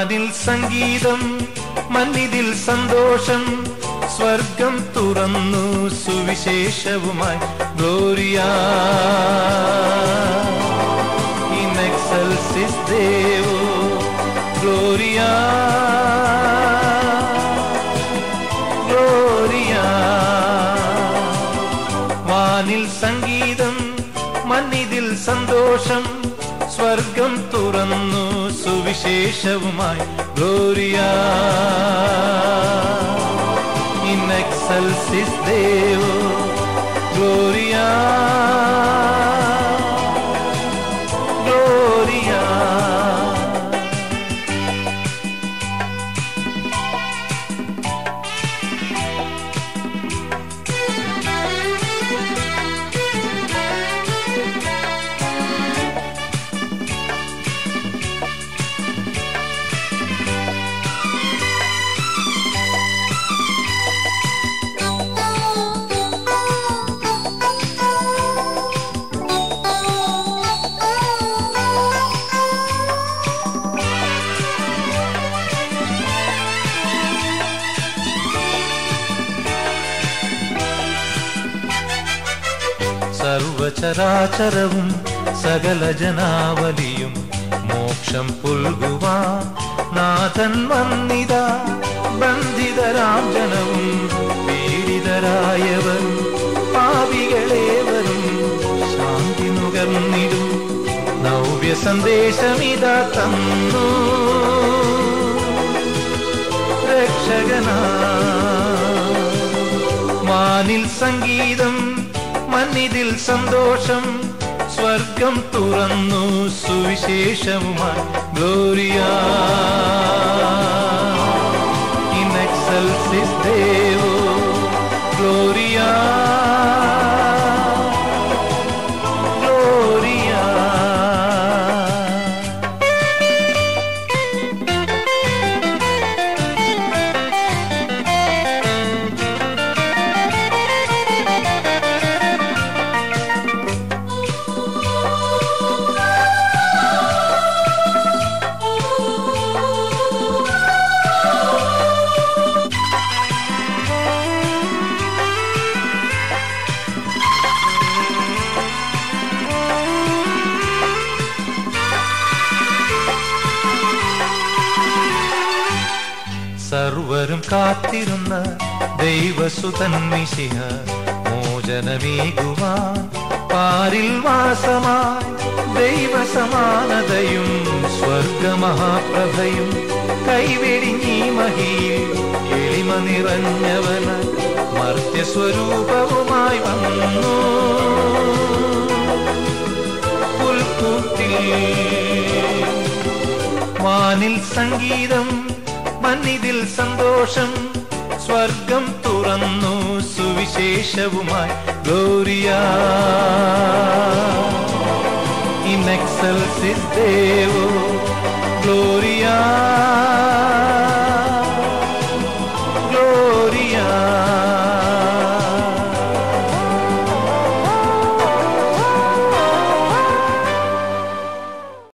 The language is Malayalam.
വാനിൽ സംഗീതം മന്നിതിൽ സന്തോഷം സ്വർഗം തുറന്നു സുവിശേഷവുമായി Gloria in excelsis Deo Gloria Gloria വാനിൽ സംഗീതം മന്നിതിൽ സന്തോഷം സ്വർഗം തുറന്നു സുവിശേഷവുമായി Gloria in excelsis Deo Gloria Gloria സർവചരാചരവും സകല ജനാവലിയും മോക്ഷം പുൽകുവാൻ നാഥൻ വന്നിത ബന്ധിതരാം ജനവും പീഡിതരായവരും പാപികളേവരും ശാന്തി നുകർന്നിടും നവ്യ സന്ദേശമിതാ തന്നു രക്ഷകനാ വാനിൽ സംഗീതം മന്നിതിൽ സന്തോഷം സ്വർഗം തുറന്നു സുവിശേഷവുമായി Gloria in excelsis Deo Gloria Gloria സർവരും കാത്തിരുന്ന ദൈവസുതൻ മിശിഹ മോചനമേകുവാൻ പാരിൽ വാസമായി ദൈവസമാനതയും സ്വർഗമഹാപ്രഭയും കൈവെടിഞ്ഞീ മഹിയിൽ എളിമ നിറഞ്ഞവന് മർത്യസ്വരൂപവുമായി വന്നു പുൽക്കൂട്ടിൽ വാനിൽ സംഗീതം മന്നിതിൽ സന്തോഷം സ്വർഗം തുറന്നു സുവിശേഷവുമായി Gloria in excelsis Deo Gloria